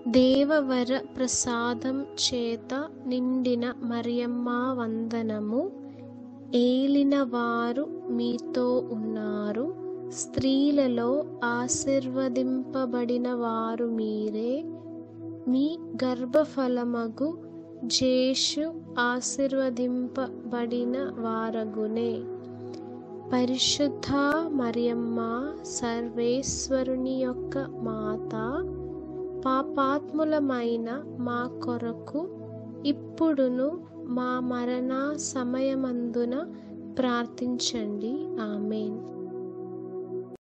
దేవవర ప్రసాదం చేత నిండిన మరియమ్మ వందనము ఏలినవారు మీతో ఉన్నారు స్త్రీలలో ఆశీర్వదింపబడిన వారు మీరే మీ గర్భఫలమగు జేషు ఆశీర్వదింపబడిన వారగునే పరిశుద్ధ మరియమ్మ సర్వేశ్వరుని యొక్క మాత పాపాత్ములమైన మా కొరకు ఇప్పుడును మా మరణ సమయమందున ప్రార్థించండి ఆమెన్